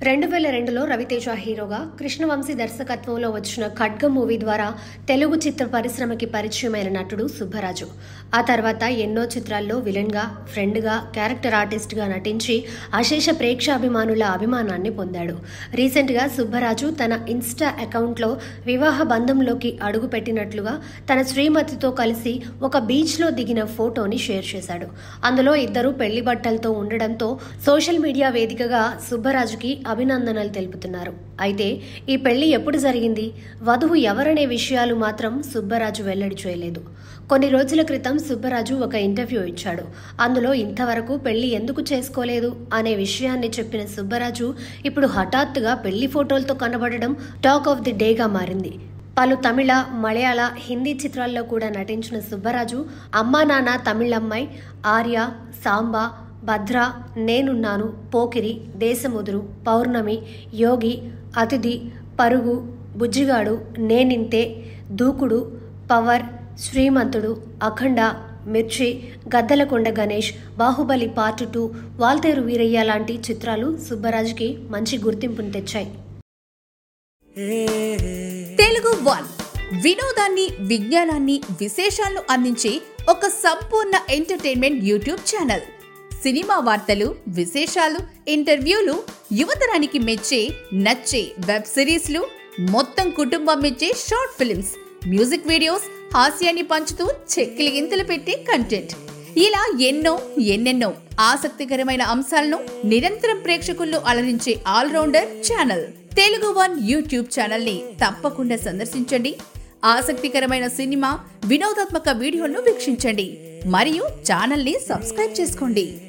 రెండు వేల రెండులో రవితేజ హీరోగా కృష్ణవంశీ దర్శకత్వంలో వచ్చిన ఖడ్గ మూవీ ద్వారా తెలుగు చిత్ర పరిశ్రమకి పరిచయమైన నటుడు సుబ్బరాజు ఆ తర్వాత ఎన్నో చిత్రాల్లో విలన్గా ఫ్రెండ్గా క్యారెక్టర్ ఆర్టిస్ట్గా నటించి అశేష ప్రేక్షాభిమానుల అభిమానాన్ని పొందాడు రీసెంట్గా సుబ్బరాజు తన ఇన్స్టా అకౌంట్లో వివాహ బంధంలోకి అడుగుపెట్టినట్లుగా తన శ్రీమతితో కలిసి ఒక బీచ్లో దిగిన ఫోటోని షేర్ చేశాడు అందులో ఇద్దరు పెళ్లి బట్టలతో ఉండడంతో సోషల్ మీడియా వేదికగా సుబ్బరాజుకి అభినందనలు తెలుపుతున్నారు అయితే ఈ పెళ్లి ఎప్పుడు జరిగింది వధువు ఎవరనే విషయాలు మాత్రం సుబ్బరాజు వెల్లడి చేయలేదు కొన్ని రోజుల క్రితం సుబ్బరాజు ఒక ఇంటర్వ్యూ ఇచ్చాడు అందులో ఇంతవరకు పెళ్లి ఎందుకు చేసుకోలేదు అనే విషయాన్ని చెప్పిన సుబ్బరాజు ఇప్పుడు హఠాత్తుగా పెళ్లి ఫోటోలతో కనబడడం టాక్ ఆఫ్ ది డేగా మారింది పలు తమిళ మలయాళ హిందీ చిత్రాల్లో కూడా నటించిన సుబ్బరాజు అమ్మా నాన్న తమిళమ్మాయి ఆర్య సాంబా భద్ర నేనున్నాను పోకిరి దేశముదురు పౌర్ణమి యోగి అతిథి పరుగు బుజ్జిగాడు నేనింతే దూకుడు power Srimanthudu Akhanda Mirchi Gaddalakonda Ganesh Baahubali part two Waltair Veerayya లాంటి చిత్రాలు సుబ్బరాజుకి మంచి గుర్తింపును తెచ్చాయి తెలుగు వన్ వినోదాన్ని విజ్ఞానాన్ని విశేషాలను అందించే ఒక సంపూర్ణ ఎంటర్టైన్మెంట్ యూట్యూబ్ ఛానల్ సినిమా వార్తలు విశేషాలు ఇంటర్వ్యూలు యువతరానికి మెచ్చే నచ్చే వెబ్ సిరీస్లు మొత్తం కుటుంబం మెచ్చే షార్ట్ ఫిల్మ్స్ మ్యూజిక్ వీడియోస్ హాస్యాన్ని పంచుతూ చెక్కిలి గింతలు పెట్టే కంటెంట్ ఇలా ఎన్నో ఎన్నెన్నో ఆసక్తికరమైన అంశాలను నిరంతరం ప్రేక్షకుల్లో అలరించే allrounder channel Telugu one YouTube channel ని తప్పకుండా సందర్శించండి ఆసక్తికరమైన సినిమా వినోదాత్మక వీడియోలను వీక్షించండి మరియు ఛానల్ ని సబ్స్క్రైబ్ చేసుకోండి